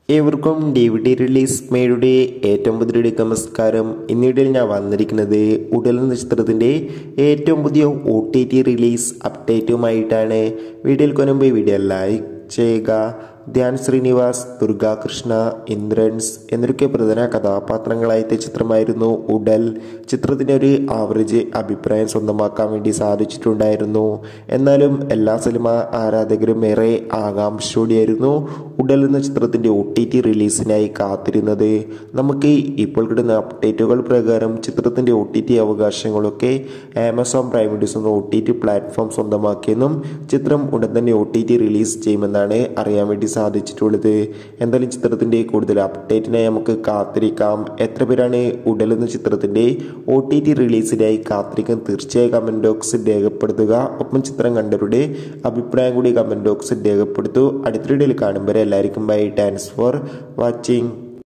ഏവർക്കും D V D release മേയുടെ ഏറ്റവും പുതിയ നമസ്കാരം ഇന്നിടയിൽ ഞാൻ വന്നിരിക്കുന്നത് ഉടൽ എന്ന ചിത്രത്തിൻ്റെ ഏറ്റവും പുതിയ ഒ ടി ടി റിലീസ് അപ്ഡേറ്റുമായിട്ടാണ് വീഡിയോയിൽ കൊനുമ്പ് വീഡിയോ ലൈക്ക് ചെയ്യുക ധ്യാൻ ശ്രീനിവാസ് ദുർഗാകൃഷ്ണ ഇന്ദ്രൻസ് എന്നൊക്കെ പ്രധാന കഥാപാത്രങ്ങളായ ചിത്രമായിരുന്നു ഉടൽ ചിത്രത്തിൻ്റെ ഒരു ആവറേജ് അഭിപ്രായം സ്വന്തമാക്കാൻ വേണ്ടി സാധിച്ചിട്ടുണ്ടായിരുന്നു എന്നാലും എല്ലാ സിനിമ ആരാധകരും ഏറെ ആകാംക്ഷയോടെയായിരുന്നു ഉടൽ എന്ന ചിത്രത്തിൻ്റെ ഒ ടി ടി റിലീസിനായി കാത്തിരുന്നത് നമുക്ക് ഇപ്പോൾ കിട്ടുന്ന അപ്ഡേറ്റുകൾ പ്രകാരം ചിത്രത്തിൻ്റെ ഒ ടി ടി അവകാശങ്ങളൊക്കെ ആമസോൺ പ്രൈം വീഡിയോസ് എന്ന ഒ ടി ടി പ്ലാറ്റ്ഫോം സ്വന്തമാക്കിയെന്നും ചിത്രം ഉടൻ തന്നെ ഒ ടി ടി റിലീസ് ചെയ്യുമെന്നാണ് അറിയാൻ വേണ്ടി സാധിച്ചിട്ടുള്ളത് എന്തായാലും ചിത്രത്തിൻ്റെ കൂടുതൽ അപ്ഡേറ്റിനായി നമുക്ക് കാത്തിരിക്കാം എത്ര പേരാണ് ഉടൽ എന്ന ചിത്രത്തിൻ്റെ ഒ ടി ടി റിലീസിനായി കാത്തിരിക്കാൻ തീർച്ചയായും കമൻറ്റ് ബോക്സിൽ രേഖപ്പെടുത്തുക ഒപ്പം ചിത്രം കണ്ടവരുടെ അഭിപ്രായം കൂടി കമൻറ്റ് ബോക്സിൽ രേഖപ്പെടുത്തു അടുത്ത വീഡിയോയിൽ കാണുമ്പോൾ എല്ലാവർക്കും ബൈ താങ്ക്സ് ഫോർ വാച്ചിങ്